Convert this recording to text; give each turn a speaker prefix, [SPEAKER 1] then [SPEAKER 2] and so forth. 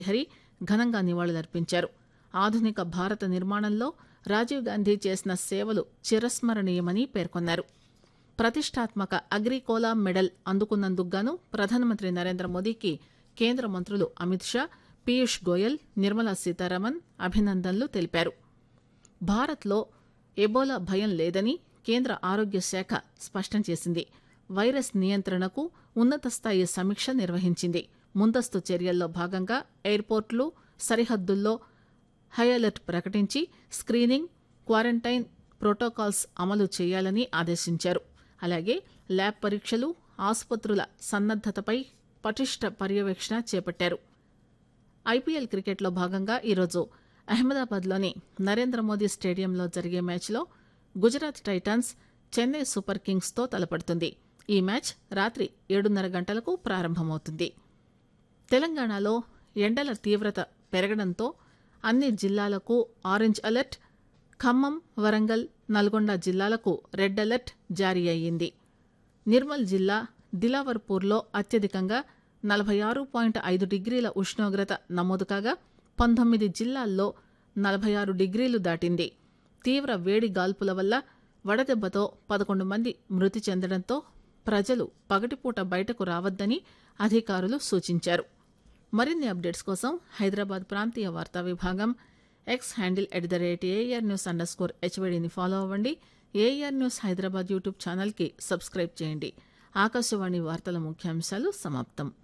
[SPEAKER 1] హరి ఘనంగా నివాళులర్పించారు ఆధునిక భారత నిర్మాణంలో రాజీవ్ గాంధీ చేసిన సేవలు చిరస్మరణీయమని పేర్కొన్నారు ప్రతిష్టాత్మక అగ్రికోలా మెడల్ అందుకున్నందుకు గాను ప్రధానమంత్రి నరేంద్ర మోదీకి కేంద్ర మంత్రులు అమిత్ షా పీయూష్ గోయల్ నిర్మలా సీతారామన్ అభినందనలు తెలిపారు భారత్లో ఎబోలా భయం లేదని కేంద్ర ఆరోగ్య శాఖ స్పష్టం చేసింది వైరస్ నియంత్రణకు ఉన్నత స్థాయి సమీక్ష నిర్వహించింది ముందస్తు చర్యల్లో భాగంగా ఎయిర్పోర్టులు సరిహద్దుల్లో హై అలర్ట్ ప్రకటించి స్క్రీనింగ్ క్వారంటైన్ ప్రోటోకాల్స్ అమలు చేయాలని ఆదేశించారు అలాగే ల్యాబ్ పరీక్షలు ఆసుపత్రుల సన్నద్దతపై పటిష్ట పర్యవేక్షణ చేపట్టారు ఐపీఎల్ క్రికెట్లో భాగంగా ఈరోజు అహ్మదాబాద్లోని నరేంద్ర మోదీ స్టేడియంలో జరిగే మ్యాచ్లో గుజరాత్ టైటాన్స్ చెన్నై సూపర్ కింగ్స్తో తలపడుతుంది ఈ మ్యాచ్ రాత్రి ఏడున్నర గంటలకు ప్రారంభమవుతుంది తెలంగాణలో ఎండల తీవ్రత పెరగడంతో అన్ని జిల్లాలకు ఆరెంజ్ అలర్ట్ ఖమ్మం వరంగల్ నల్గొండ జిల్లాలకు రెడ్ అలర్ట్ జారీ అయ్యింది నిర్మల్ జిల్లా దిలావర్పూర్లో అత్యధికంగా నలభై ఆరు పాయింట్ ఐదు డిగ్రీల ఉష్ణోగ్రత నమోదు కాగా పంతొమ్మిది జిల్లాల్లో నలభై ఆరు డిగ్రీలు దాటింది తీవ్ర వేడి గాల్పుల వల్ల వడదెబ్బతో పదకొండు మంది మృతి చెందడంతో ప్రజలు పగటిపూట బయటకు రావద్దని అధికారులు సూచించారు మరిన్ని అప్డేట్స్ కోసం హైదరాబాద్ ప్రాంతీయ వార్తా విభాగం X handle at the rate AIR news under score హెచ్వైడిని ఫాలో అవ్వండి ఏఆర్ న్యూస్ హైదరాబాద్ యూట్యూబ్ ఛానల్కి సబ్స్క్రైబ్ చేయండి ఆకాశవాణి వార్తల ముఖ్యాంశాలు సమాప్తం